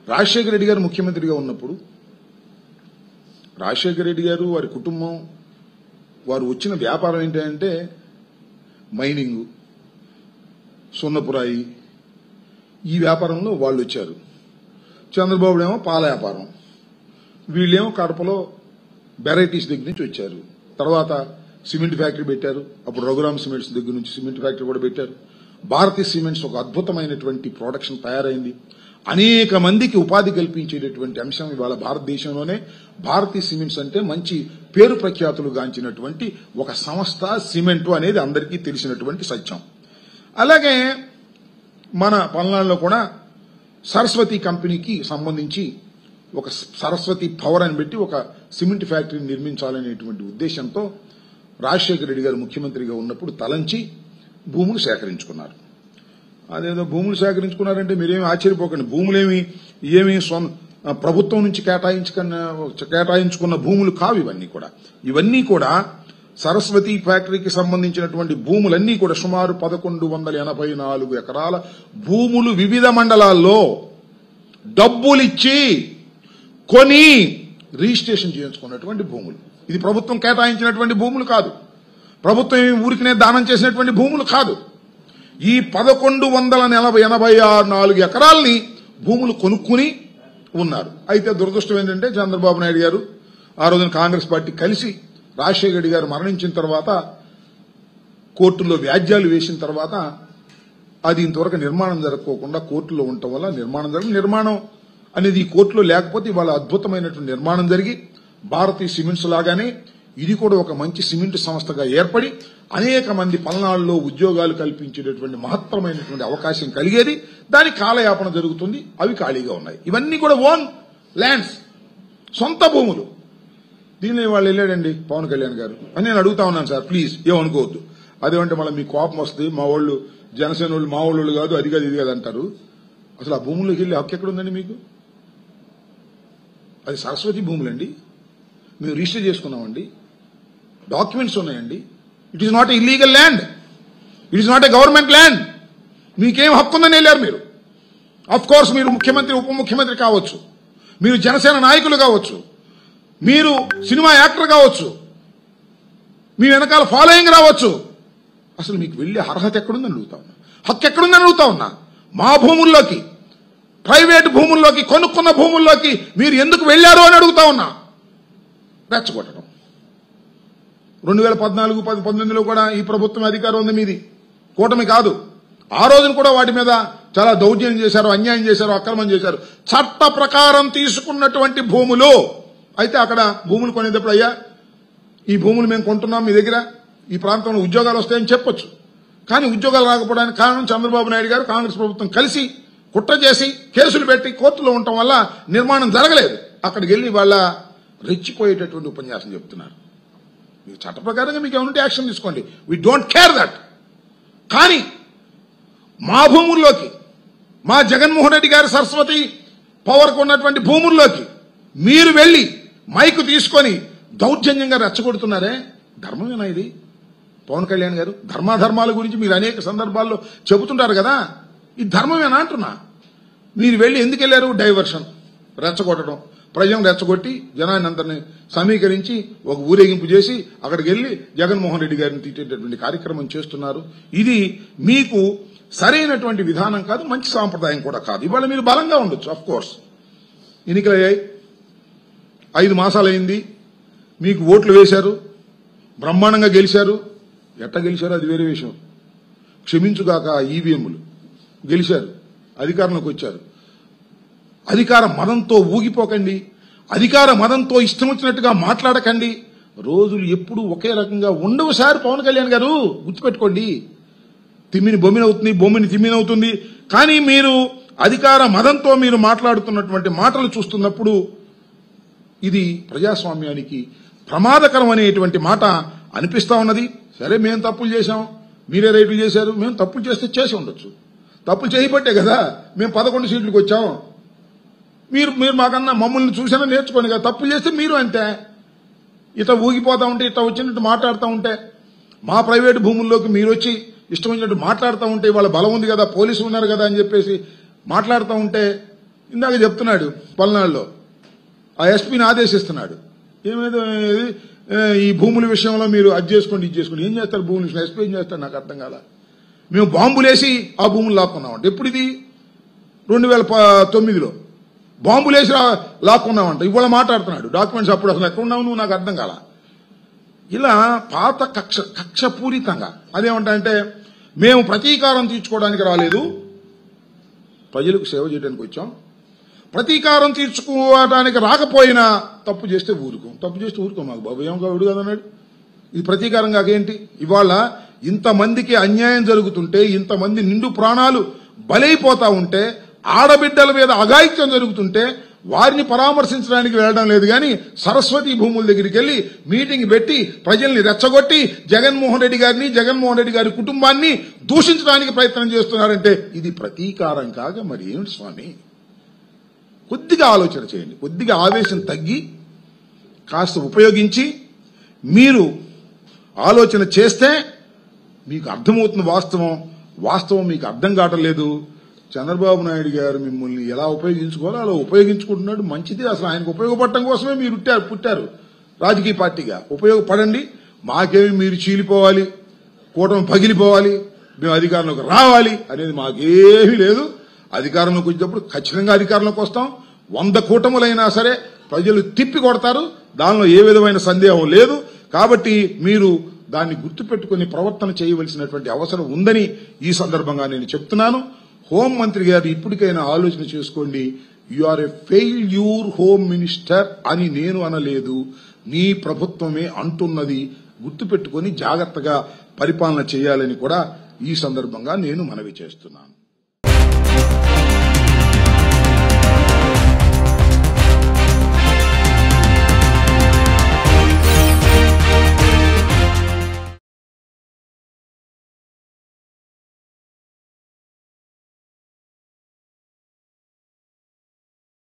రాజశేఖర రెడ్డి గారు ముఖ్యమంత్రిగా ఉన్నప్పుడు రాజశేఖర రెడ్డి గారు వారి కుటుంబం వారు వచ్చిన వ్యాపారం ఏంటంటే మైనింగ్ సున్నపురాయి ఈ వ్యాపారంలో వాళ్ళు వచ్చారు చంద్రబాబు ఏమో పాల వ్యాపారం వీళ్ళేమో కడపలో వెరైటీస్ దగ్గర నుంచి వచ్చారు తర్వాత సిమెంట్ ఫ్యాక్టరీ పెట్టారు అప్పుడు రఘురామ్ సిమెంట్స్ దగ్గర నుంచి సిమెంట్ ఫ్యాక్టరీ కూడా పెట్టారు భారతీయ సిమెంట్స్ ఒక అద్భుతమైనటువంటి ప్రొడక్షన్ తయారైంది అనేక మందికి ఉపాధి కల్పించేటటువంటి అంశం ఇవాళ భారతదేశంలోనే భారతీయ సిమెంట్స్ అంటే మంచి పేరు ప్రఖ్యాతులు గాంచినటువంటి ఒక సంస్థ సిమెంటు అనేది అందరికీ తెలిసినటువంటి సత్యం అలాగే మన పల్నాడులో కూడా సరస్వతి కంపెనీకి సంబంధించి ఒక సరస్వతి పవర్ అని పెట్టి ఒక సిమెంట్ ఫ్యాక్టరీని నిర్మించాలనేటువంటి ఉద్దేశంతో రాజశేఖర రెడ్డి గారు ముఖ్యమంత్రిగా ఉన్నప్పుడు తలంచి భూములు సేకరించుకున్నారు అదేదో భూములు సేకరించుకున్నారంటే మీరేమి ఆశ్చర్యపోకండి భూములేమి ఏమి సొం- ఆ, ప్రభుత్వం నుంచి కేటాయించుకున్న కేటాయించుకున్న భూములు కావు ఇవన్నీ కూడా ఇవన్నీ కూడా సరస్వతి ఫ్యాక్టరీకి సంబంధించినటువంటి భూములన్నీ కూడా సుమారు పదకొండు వందల ఎనభై నాలుగు ఎకరాల భూములు వివిధ మండలాల్లో డబ్బులిచ్చి కొని రిజిస్ట్రేషన్ చేయించుకున్నటువంటి భూములు ఇది ప్రభుత్వం కేటాయించినటువంటి భూములు కాదు ప్రభుత్వం ఏమి ఊరికినే దానం చేసినటువంటి భూములు కాదు ఈ పదకొండు వందల నలభై ఎనభై ఆరు నాలుగు ఎకరాల్ని భూములు కొనుక్కుని ఉన్నారు అయితే దురదృష్టం ఏంటంటే చంద్రబాబు నాయుడు గారు ఆ రోజున కాంగ్రెస్ పార్టీ కలిసి రాజశేఖర రెడ్డి గారు మరణించిన తర్వాత కోర్టులో వ్యాజ్యాలు వేసిన తర్వాత అది ఇంతవరకు నిర్మాణం జరగకోకుండా కోర్టులో ఉండటం వల్ల నిర్మాణం జరిగి నిర్మాణం అనేది ఈ కోర్టులో లేకపోతే ఇవాళ అద్భుతమైనటువంటి నిర్మాణం జరిగి భారతీయ సిమెంట్స్ లాగానే ఇది కూడా ఒక మంచి సిమెంట్ సంస్థగా ఏర్పడి అనేక మంది పల్నాడులో ఉద్యోగాలు కల్పించేటటువంటి మహత్తరమైనటువంటి అవకాశం కలిగేది దాని కాలయాపన జరుగుతుంది అవి ఖాళీగా ఉన్నాయి ఇవన్నీ కూడా ఓన్ ల్యాండ్స్ సొంత భూములు దీనిలో వాళ్ళు వెళ్ళాడండి పవన్ కళ్యాణ్ గారు అని నేను అడుగుతా ఉన్నాను సార్ ప్లీజ్ ఏమనుకోవద్దు అదేమంటే మళ్ళీ మీ కోపం వస్తుంది మా వాళ్ళు జనసేన వాళ్ళు మా వాళ్ళు కాదు అది కాదు ఇది కాదు అంటారు అసలు ఆ భూముల్లోకి వెళ్ళి హక్కు ఎక్కడ ఉందండి మీకు అది సరస్వతి భూములండి మేము రిజిస్టర్ చేసుకున్నామండి డాక్యుమెంట్స్ ఉన్నాయండి it is not illegal land it is not a government land మీకేం హక్కు ఉందని వెళ్ళారు మీరు అఫ్ కోర్స్ మీరు ముఖ్యమంత్రి ఉప ముఖ్యమంత్రి కావచ్చు మీరు జనసేన నాయకులు కావచ్చు మీరు సినిమా యాక్టర్ కావచ్చు మీ వెనకాల ఫాలోయింగ్ రావచ్చు అసలు మీకు వెళ్ళే అర్హత ఎక్కడుందని అడుగుతా ఉన్నా హక్కు ఎక్కడుందని అడుగుతా ఉన్నా మా భూముల్లోకి ప్రైవేట్ భూముల్లోకి కొనుక్కున్న భూముల్లోకి మీరు ఎందుకు వెళ్ళారు అని అడుగుతా ఉన్నా రెచ్చగొట్టడం రెండు వేల పద్నాలుగు పది పంతొమ్మిదిలో కూడా ఈ ప్రభుత్వం అధికారం ఉంది మీది కూటమి కాదు ఆ రోజున కూడా వాటి మీద చాలా దౌర్జన్యం చేశారు అన్యాయం చేశారు అక్రమం చేశారు చట్ట ప్రకారం తీసుకున్నటువంటి భూములు అయితే అక్కడ భూములు కొనేటప్పుడు అయ్యా ఈ భూములు మేము కొంటున్నాం మీ దగ్గర ఈ ప్రాంతంలో ఉద్యోగాలు వస్తాయని చెప్పొచ్చు కానీ ఉద్యోగాలు రాకపోవడానికి కారణం చంద్రబాబు నాయుడు గారు కాంగ్రెస్ ప్రభుత్వం కలిసి కుట్ర చేసి కేసులు పెట్టి కోర్టులో ఉండటం వల్ల నిర్మాణం జరగలేదు అక్కడికి వెళ్లి వాళ్ళ రెచ్చిపోయేటటువంటి ఉపన్యాసం చెప్తున్నారు మీకు చట్ట ప్రకారంగా మీకు ఏమంటే యాక్షన్ తీసుకోండి వీ డోంట్ కేర్ దట్ కానీ మా భూముల్లోకి మా జగన్మోహన్ రెడ్డి గారి సరస్వతి పవర్కు ఉన్నటువంటి భూముల్లోకి మీరు వెళ్లి మైకు తీసుకొని దౌర్జన్యంగా రెచ్చగొడుతున్నారే ధర్మమేనా ఇది పవన్ కళ్యాణ్ గారు ధర్మాధర్మాల గురించి మీరు అనేక సందర్భాల్లో చెబుతుంటారు కదా ఈ ధర్మమేనా అంటున్నా మీరు వెళ్ళి ఎందుకు వెళ్ళారు డైవర్షన్ రెచ్చగొట్టడం ప్రజలను రెచ్చగొట్టి జనాన్ని అందరిని సమీకరించి ఒక ఊరేగింపు చేసి అక్కడికి వెళ్లి జగన్మోహన్ రెడ్డి గారిని తిట్టేటటువంటి కార్యక్రమం చేస్తున్నారు ఇది మీకు సరైనటువంటి విధానం కాదు మంచి సాంప్రదాయం కూడా కాదు ఇవాళ మీరు బలంగా ఉండొచ్చు అఫ్ కోర్స్ ఎన్నికలయ్యాయి ఐదు మాసాలైంది మీకు ఓట్లు వేశారు బ్రహ్మాండంగా గెలిచారు ఎట్ట గెలిచారో అది వేరే విషయం క్షమించుగాక ఈవీఎంలు గెలిచారు అధికారంలోకి వచ్చారు అధికార మదంతో ఊగిపోకండి అధికార మదంతో ఇష్టం వచ్చినట్టుగా మాట్లాడకండి రోజులు ఎప్పుడు ఒకే రకంగా ఉండవు సార్ పవన్ కళ్యాణ్ గారు గుర్తుపెట్టుకోండి తిమ్మిని బొమ్మినవుతుంది బొమ్మిని తిమ్మినవుతుంది కానీ మీరు అధికార మదంతో మీరు మాట్లాడుతున్నటువంటి మాటలు చూస్తున్నప్పుడు ఇది ప్రజాస్వామ్యానికి ప్రమాదకరం అనేటువంటి మాట అనిపిస్తా ఉన్నది సరే మేము తప్పులు చేశాం మీరే రైతులు చేశారు మేము తప్పులు చేస్తే చేసి ఉండొచ్చు తప్పులు చేయబట్టే కదా మేము పదకొండు సీట్లకు వచ్చాం మీరు మీరు మాకన్నా మమ్మల్ని చూసినా నేర్చుకోండి కదా తప్పులు చేస్తే మీరు అంతే ఇట్లా ఊగిపోతా ఉంటే ఇట్లా వచ్చినట్టు మాట్లాడుతూ ఉంటే మా ప్రైవేటు భూముల్లోకి మీరు వచ్చి ఇష్టం వచ్చినట్టు మాట్లాడుతూ ఉంటే వాళ్ళ బలం ఉంది కదా పోలీసులు ఉన్నారు కదా అని చెప్పేసి మాట్లాడుతూ ఉంటే ఇందాక చెప్తున్నాడు పల్నాడులో ఆ ఎస్పీని ఆదేశిస్తున్నాడు ఏమేదో ఇది, ఏ, ఈ భూముల విషయంలో మీరు అది చేసుకోండి ఇది చేసుకోండి ఏం చేస్తారు భూముల విషయంలో ఎస్పీ ఏం చేస్తారు నాకు అర్థం కాల మేము బాంబులేసి ఆ భూములు లాక్కున్నామంట ఎప్పుడు ఇది రెండు వేల ప- తొమ్మిదిలో బాంబులేసి లా- లాక్కున్నామంట ఇవాళ మాట్లాడుతున్నాడు డాక్యుమెంట్స్ అప్పుడు అసలు ఎక్కడ ఉన్నావు నువ్వు నాకు అర్థం కాల ఇలా పాత కక్ష కక్షపూరితంగా అదేమంటే మేము ప్రతీకారం తీర్చుకోవడానికి రాలేదు ప్రజలకు సేవ చేయడానికి వచ్చాం ప్రతీకారం తీర్చుకోవడానికి రాకపోయినా తప్పు చేస్తే ఊరుకోం తప్పు చేస్తే ఊరుకోం మాకు బాబు ఏం కావుడు కదన్నాడు ఇది ప్రతీకారం కాకేంటి ఇవాళ ఇంతమందికి అన్యాయం జరుగుతుంటే ఇంతమంది నిండు ప్రాణాలు బలైపోతా ఉంటే ఆడబిడ్డల మీద అఘాయిత్యం జరుగుతుంటే వారిని పరామర్శించడానికి వెళ్ళడం లేదు కానీ సరస్వతి భూముల దగ్గరికి వెళ్లి మీటింగ్ పెట్టి ప్రజల్ని రెచ్చగొట్టి జగన్మోహన్ రెడ్డి గారిని జగన్మోహన్ రెడ్డి గారి కుటుంబాన్ని దూషించడానికి ప్రయత్నం చేస్తున్నారంటే ఇది ప్రతీకారం కాక మరి ఏమిటి స్వామి కొద్దిగా ఆలోచన చేయండి కొద్దిగా ఆవేశం తగ్గి కాస్త ఉపయోగించి మీరు ఆలోచన చేస్తే మీకు అర్థమవుతున్న వాస్తవం వాస్తవం మీకు అర్థం కావటం లేదు చంద్రబాబు నాయుడు గారు మిమ్మల్ని ఎలా ఉపయోగించుకోవాలో అలా ఉపయోగించుకుంటున్నాడు మంచిది అసలు ఆయనకు ఉపయోగపడటం కోసమే మీరు పుట్టారు పుట్టారు రాజకీయ పార్టీగా ఉపయోగపడండి మాకేమి మీరు చీలిపోవాలి కూటమి పగిలిపోవాలి మేము అధికారంలోకి రావాలి అనేది మాకేమీ లేదు అధికారంలోకి వచ్చేటప్పుడు ఖచ్చితంగా అధికారంలోకి వస్తాం వంద కూటములైనా సరే ప్రజలు తిప్పి కొడతారు దానిలో ఏ విధమైన సందేహం లేదు కాబట్టి మీరు దాన్ని గుర్తుపెట్టుకుని ప్రవర్తన చేయవలసినటువంటి అవసరం ఉందని ఈ సందర్భంగా నేను చెప్తున్నాను హోం మంత్రి గారు ఇప్పటికైనా ఆలోచన చేసుకోండి you are a failure home minister అని నేను అనలేదు నీ ప్రభుత్వమే అంటున్నది గుర్తుపెట్టుకుని జాగ్రత్తగా పరిపాలన చేయాలని కూడా ఈ సందర్భంగా నేను మనవి చేస్తున్నాను